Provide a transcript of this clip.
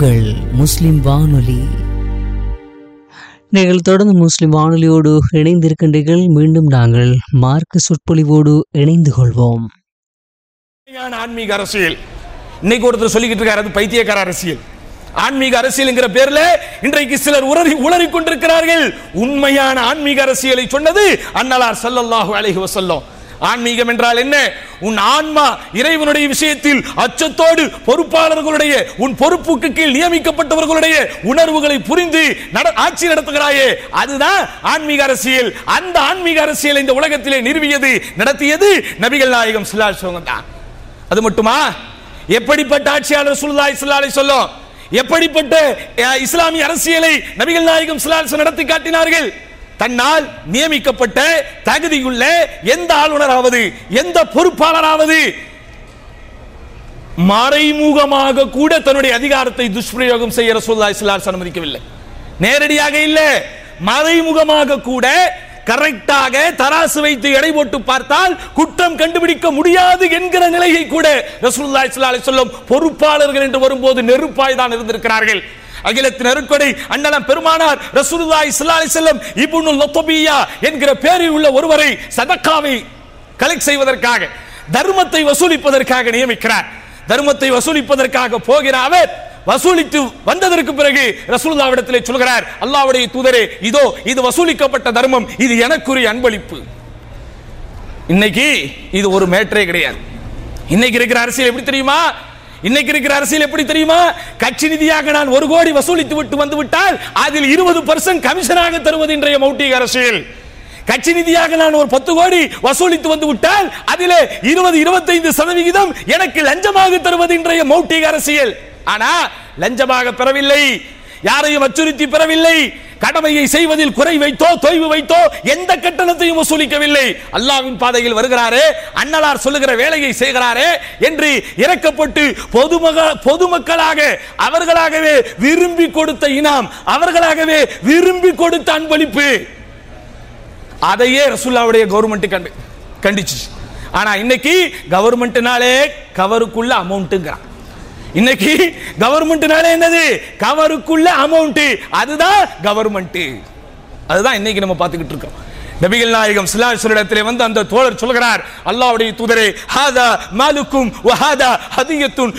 உங்கள் முஸ்லிம் வானொலி நீங்கள் தொடர்ந்து முஸ்லிம் வானொலியோடு இணைந்திருக்கின்றீர்கள் மீண்டும் நாங்கள் மார்க்க சொற்பொழிவோடு இணைந்து கொள்வோம் உண்மையான ஆன்மீக அரசியல் இன்னைக்கு ஒருத்தர் சொல்லிக்கிட்டு இருக்காரு அது பைத்தியக்கார அரசியல் ஆன்மீக அரசியல்ங்கிற பேர்ல இன்றைக்கு சிலர் உளறி உளறி கொண்டிருக்கிறார்கள் உண்மையான ஆன்மீக அரசியலை சொன்னது அன்னலார் ஸல்லல்லாஹு அலைஹி வஸல்லம் ஆன்மீகம் என்றால் என்ன உன் ஆன்மா இறைவனுடைய விஷயத்தில் அச்சத்தோடு பொறுப்பாளர்களுடைய உன் பொறுப்புக்கு கீழ் நியமிக்கப்பட்டவர்களுடைய உணர்வுகளை புரிந்து நட- ஆட்சி நடத்துகிறாயே அதுதான் ஆன்மீக அரசியல் அந்த ஆன்மீக அரசியலை இந்த உலகத்திலே நிறுவியது நடத்தியது நபிகள் நாயகம் ஸல்லல்லாஹு அலைஹி வஸல்லம் தான் அது மட்டுமா எப்படிப்பட்ட ஆட்சியாளர் சுல்லாய் சுல்லாலை சொல்லும் எப்படிப்பட்ட அஹ், இஸ்லாமிய அரசியலை நபிகள் நாயகம் சுல்லால் நடத்தி காட்டினார்கள் தன்னால் நியமிக்கப்பட்ட தகுதியுள்ள எந்த ஆளுநராவது எந்த பொறுப்பாளராவது மறைமுகமாக கூட தன்னுடைய அதிகாரத்தை துஷ்பிரயோகம் செய்ய ரசூலுல்லாஹி ஸல்லல்லாஹு அலைஹி வஸல்லம் அனுமதிக்கவில்லை நேரடியாக இல்ல மறைமுகமாக கூட கரெக்டாக தராசு வைத்து எடை போட்டு பார்த்தால் குற்றம் கண்டுபிடிக்க முடியாது என்கிற நிலையை கூட ரசூலுல்லாஹி ஸல்லல்லாஹு அலைஹி வஸல்லம் பொறுப்பாளர்கள் என்று வரும்போது நெருப்பாய் தான் இருந்திருக்கிறார்கள் அகிலத்தின் நெருக்கடை அண்ணலம் பெருமானார் ரசூலுல்லாஹி ஸல்லல்லாஹு அலைஹி வஸல்லம் இப்னு லத்தபியா என்கிற பேரில் உள்ள ஒருவரை சதக்காவை கலெக்ட் செய்வதற்காக தர்மத்தை வசூலிப்பதற்காக நியமிக்கிறார் தர்மத்தை வசூலிப்பதற்காக போகிற அவர் வசூலித்து வந்ததற்கு பிறகு ரசூலுல்லாவிடத்திலே சொல்கிறார் அல்லாஹ்வுடைய தூதரே இதோ இது வசூலிக்கப்பட்ட தர்மம் இது எனக்குரிய அன்பளிப்பு இன்னைக்கு இது ஒரு மேட்டரே கிடையாது இன்னைக்கு இருக்கிற அரசியல் எப்படி தெரியுமா இன்னைக்கு இருக்கிற அரசியல் எப்படி தெரியுமா கட்சி நிதியாக நான் ஒரு கோடி வசூலித்து விட்டு வந்து விட்டால் அதில் இருபது பர்சன்ட் கமிஷனாக தருவது இன்றைய மௌட்டிக அரசியல் கட்சி நிதியாக நான் ஒரு பத்து கோடி வசூலித்து வந்து விட்டால் அதிலே இருபது இருபத்தைந்து சதவிகிதம் எனக்கு லஞ்சமாக தருவது இன்றைய மௌட்டிக அரசியல் ஆனா லஞ்சமாக பெறவில்லை யாரையும் அச்சுறுத்தி பெறவில்லை கடமையை செய்வதில் குறை வைத்தோ தொய்வு வைத்தோ எந்த கட்டணத்தையும் வசூலிக்கவில்லை அல்லாவின் பாதையில் வருகிறாரே அன்னலார் சொல்லுகிற வேலையை செய்கிறாரே என்று இறக்கப்பட்டு பொதுமக பொதுமக்களாக அவர்களாகவே விரும்பி கொடுத்த இனாம் அவர்களாகவே விரும்பி கொடுத்த அன்பளிப்பு அதையே ரசூல்லாவுடைய கவர்மெண்ட் கண்டு கண்டிச்சு ஆனா இன்னைக்கு கவர்மெண்ட்னாலே கவருக்குள்ள அமௌண்ட்டுங்கிறான் இன்னைக்கு கவர்மெண்ட்னாலே என்னது கவருக்குள்ள அமௌண்ட் அதுதான் கவர்மெண்ட் அதுதான் இன்னைக்கு நம்ம பார்த்துக்கிட்டு இருக்கோம் நபிகள் நாயகம் சிலாசுரிடத்திலே வந்து அந்த தோழர் சொல்கிறார் அல்லாஹ்வுடைய தூதரே ஹாதா மாலுக்கும் வஹாதா ஹதியத்துன்